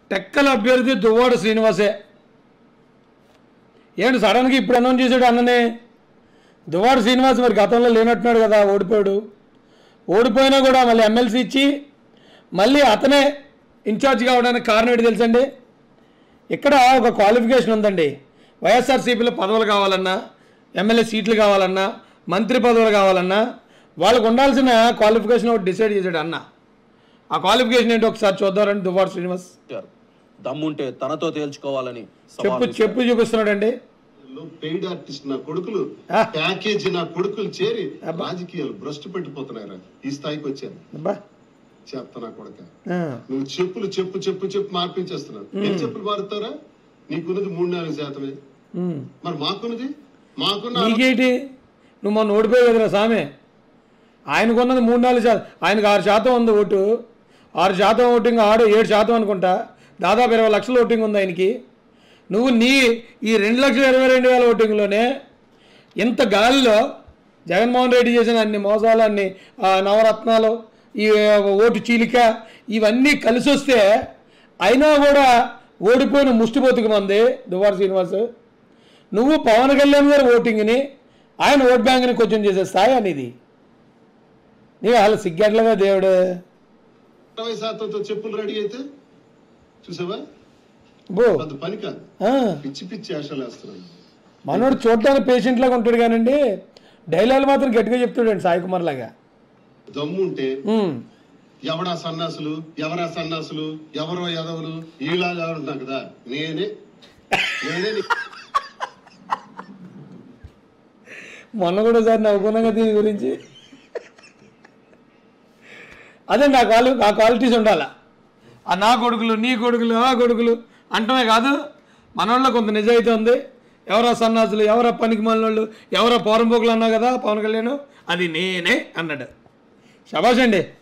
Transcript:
టెక్కల అభ్యర్థి దువ్వాడు శ్రీనివాసే ఏంటి సడన్గా ఇప్పుడు అనౌన్స్ చేశాడు అన్ననే దువ్వాడు శ్రీనివాస్ మరి గతంలో లేనట్టున్నాడు కదా ఓడిపోయాడు ఓడిపోయినా కూడా మళ్ళీ ఎమ్మెల్సీ ఇచ్చి మళ్ళీ అతనే ఇన్ఛార్జ్ కావడానికి కారణం ఏంటి తెలుసండి ఇక్కడ ఒక క్వాలిఫికేషన్ ఉందండి వైఎస్ఆర్సీపీలో పదవులు కావాలన్నా ఎమ్మెల్యే సీట్లు కావాలన్నా మంత్రి పదవులు కావాలన్నా వాళ్ళకు ఉండాల్సిన క్వాలిఫికేషన్ ఒకటి డిసైడ్ చేశాడు అన్న ఆ క్వాలిఫికేషన్ ఏంటో ఒకసారి చూద్దారండి దువ్వాడు శ్రీనివాస్ ఇచ్చారు. దమ్ముంటే తనతో తేల్చుకోవాలని చెప్పు సవాల్ చెప్పు చూపిస్తున్నాడండి పెయిడ్ ఆర్టిస్ట్ నా కొడుకులు ఆ. ప్యాకేజీ నా కొడుకులు చేరి అబ్బా. రాజకీయాలు భ్రష్టు పెట్టిపోతున్నారా ఈ స్థాయికి వచ్చాను అబ్బా చెప్తా నా కొడక ఆ, నువ్వు చెప్పులు చెప్పు చెప్పు చెప్పు మార్పించేస్తున్నావు ఎన్ని చెప్పులు మారుతారా నీకున్నది మూడు నాలుగు శాతమే ఉమ్. మరి మాకున్నది మాకున్న నీకేంటి నువ్వు మొన్న ఓడిపోయావు కదరా సామె ఆయనకు ఉన్నది మూడు నాలుగు శాతం ఆయనకు ఆరు శాతం ఉంది ఓటు ఆరు శాతం ఓటింగ్ ఆడు ఏడు శాతం అనుకుంటా దాదాపు ఇరవై లక్షల ఓటింగ్ ఉంది ఆయనకి నువ్వు నీ ఈ రెండు లక్షల ఇరవై రెండు వేల ఓటింగ్లోనే ఇంత గాలిలో జగన్మోహన్ రెడ్డి చేసిన అన్ని మోసాలు అన్ని ఆ, నవరత్నాలు ఈ ఓటు చీలిక ఇవన్నీ కలిసి వస్తే అయినా కూడా ఓడిపోయిన ముష్టిపోతుకు మంది దువార్ శ్రీనివాస్ నువ్వు పవన్ కళ్యాణ్ గారి ఓటింగ్ని ఆయన ఓట్ బ్యాంక్ని కొంచెం చేసే స్థాయి అనేది నీ వాళ్ళ సిగ్గట్లుగా దేవుడు అరవై శాతంతో చెప్పులు రెడీ అయితే చూసావా బో పెద్ద పని కాదు ఆ, పిచ్చి పిచ్చి ఆశలు వేస్తున్నాను మనోడు చూడటానికి పేషెంట్ లాగా ఉంటాడు కానండి డైలాగ్ మాత్రం గట్టిగా చెప్తాడండి సాయి కుమార్ లాగా దమ్ముంటే ఉమ్, ఎవడా సన్నాసులు ఎవరా సన్నాసులు ఎవరో ఎదవలు ఈలాగా ఉంటున్నా కదా నేనే నేనే నీ- మొన్న కూడా సార్ నవ్వుకున్నాం కదా దీని గురించి అదే నా క్వాలి ఆ క్వాలిటీస్ ఉండాల ఆ నా కొడుకులు నీ కొడుకులు ఆ కొడుకులు అంటమే కాదు మనోళ్ళలో కొంత నిజాయితీ ఉంది ఎవరా సన్నాసులు ఎవరా పనికి మనోళ్ళు ఎవరా పోరంపోకులు అన్నావు కదా పవన్ కళ్యాణ్ అది నేనే అన్నాడు శబాష్ అండి